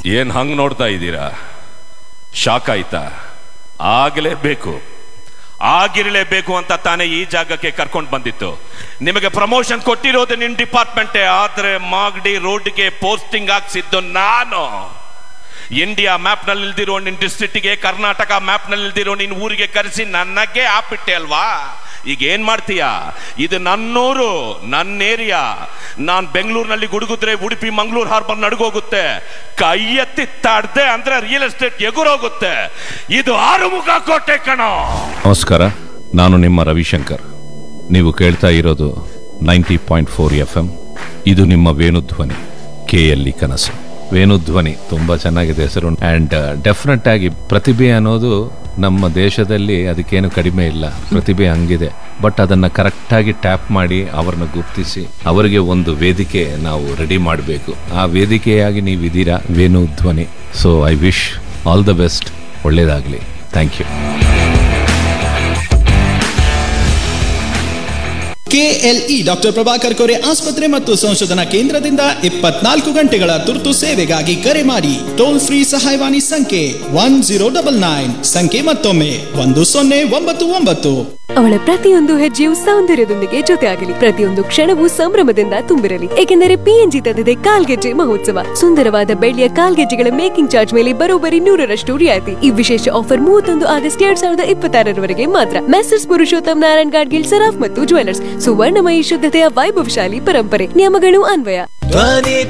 ಏನ್ ಹಂಗ್ ನೋಡ್ತಾ ಇದ್ದೀರಾ ಶಾಕ್ ಆಯ್ತಾ ಆಗಲೇಬೇಕು ಆಗಿರಲೇಬೇಕು ಅಂತ ತಾನೇ ಈ ಜಾಗಕ್ಕೆ ಕರ್ಕೊಂಡು ಬಂದಿತ್ತು ನಿಮಗೆ ಪ್ರಮೋಷನ್ ಕೊಟ್ಟಿರೋದು ನಿನ್ ಡಿಪಾರ್ಟ್ಮೆಂಟೇ ಆದ್ರೆ ಮಾಗಡಿ ರೋಡ್ಗೆ ಪೋಸ್ಟಿಂಗ್ ಹಾಕ್ಸಿದ್ದು ನಾನು ಇಂಡಿಯಾ ಮ್ಯಾಪ್ ನಲ್ಲಿ ಇಲ್ದಿರೋ ನಿನ್ ಡಿಸ್ಟ್ರಿಕ್ಟ್ಗೆ ಕರ್ನಾಟಕ ಮ್ಯಾಪ್ ನಲ್ಲಿ ಇಲ್ದಿರೋ ನಿನ್ ಊರಿಗೆ ಕರೆಸಿ ನನಗೆ ಹಾಕ್ಬಿಟ್ಟೆ ಅಲ್ವಾ ಈಗ ಏನ್ ಮಾಡ್ತೀಯ ಇದು ನನ್ನೂರು ನನ್ನ ಏರಿಯಾ ನಾನ್ ಬೆಂಗಳೂರಿನಲ್ಲಿ ಗುಡುಗುದ್ರೆ ಉಡುಪಿ ಮಂಗಳೂರು ಹಾರ್ಬರ್ ನಡುಗೋಗುತ್ತೆ ಕೈ ಎತ್ತಿ ತಾಡ್ದೆ ಅಂದ್ರೆ ರಿಯಲ್ ಎಸ್ಟೇಟ್ ಎಗುರೋಗುತ್ತೆ ಇದು ಆರುಮುಖ ಕೋಟೆ ಕಣೋ ನಮಸ್ಕಾರ ನಾನು ನಿಮ್ಮ ರವಿಶಂಕರ್ ನೀವು ಕೇಳ್ತಾ ಇರೋದು ninety point four F M ಇದು ನಿಮ್ಮ ವೇಣುಧ್ವನಿ ಕೆ ಎಲ್ಲಿ ಕನಸು ವೇಣುಧ್ವನಿ ತುಂಬಾ ಚೆನ್ನಾಗಿದೆ ಹೆಸರು ಅಂಡ್ ಡೆಫಿನೆಟ್ ಆಗಿ ಪ್ರತಿಭೆ ಅನ್ನೋದು ನಮ್ಮ ದೇಶದಲ್ಲಿ ಅದಕ್ಕೇನು ಕಡಿಮೆ ಇಲ್ಲ ಪ್ರತಿಭೆ ಹಂಗಿದೆ ಬಟ್ ಅದನ್ನ ಕರೆಕ್ಟ್ ಆಗಿ ಟ್ಯಾಪ್ ಮಾಡಿ ಅವರನ್ನ ಗುರ್ತಿಸಿ ಅವರಿಗೆ ಒಂದು ವೇದಿಕೆ ನಾವು ರೆಡಿ ಮಾಡಬೇಕು ಆ ವೇದಿಕೆಯಾಗಿ ನೀವಿದ್ದೀರಾ Venudhwani so I wish all the best ಒಳ್ಳೇದಾಗಲಿ thank you KLE doctor Prabhakar Kore ಆಸ್ಪತ್ರೆ ಮತ್ತು ಸಂಶೋಧನಾ ಕೇಂದ್ರದಿಂದ ಇಪ್ಪತ್ನಾಲ್ಕು ಗಂಟೆಗಳ ತುರ್ತು ಸೇವೆಗಾಗಿ ಕರೆ ಮಾಡಿ ಟೋಲ್ ಫ್ರೀ ಸಹಾಯವಾಣಿ ಸಂಖ್ಯೆ ಒನ್ ಜೀರೋ ಡಬಲ್ ನೈನ್ ಸಂಖ್ಯೆ ಮತ್ತೊಮ್ಮೆ ಒಂದು ಸೊನ್ನೆ ಒಂಬತ್ತು ಒಂಬತ್ತು ಅವಳ ಪ್ರತಿಯೊಂದು ಹೆಜ್ಜೆಯು ಸೌಂದರ್ಯದೊಂದಿಗೆ ಜೊತೆಯಾಗಲಿ ಪ್ರತಿಯೊಂದು ಕ್ಷಣವೂ ಸಂಭ್ರಮದಿಂದ ತುಂಬಿರಲಿ ಏಕೆಂದರೆ ಪಿಎನ್ಜಿ ತಂದಿದೆ ಕಾಲ್ಗೆಜ್ಜೆ ಮಹೋತ್ಸವ ಸುಂದರವಾದ ಬೆಳ್ಳಿಯ ಕಾಲ್ಗೆಜ್ಜೆಗಳ ಮೇಕಿಂಗ್ ಚಾರ್ಜ್ ಮೇಲೆ ಬರೋಬ್ಬರಿ ನೂರರಷ್ಟು ರಿಯಾಯಿತಿ ಈ ವಿಶೇಷ ಆಫರ್ ಮೂವತ್ತೊಂದು ಆಗಸ್ಟ್ ಎರಡ್ ಸಾವಿರದ ಇಪ್ಪತ್ತಾರರವರೆಗೆ ಮಾತ್ರ ಮೆಸರ್ಸ್ ಪುರುಷೋತ್ತಮ್ ನಾರಾಯಣ್ ಗಾಡ್ಗಿಲ್ ಸರಾಫ್ ಮತ್ತು ಜ್ಯುವೆಲರ್ಸ್ ಸುವರ್ಣಮಯಿ ಶುದ್ಧತೆಯ ವೈಭವಶಾಲಿ ಪರಂಪರೆ ನಿಯಮಗಳು ಅನ್ವಯ ಧ್ವನಿ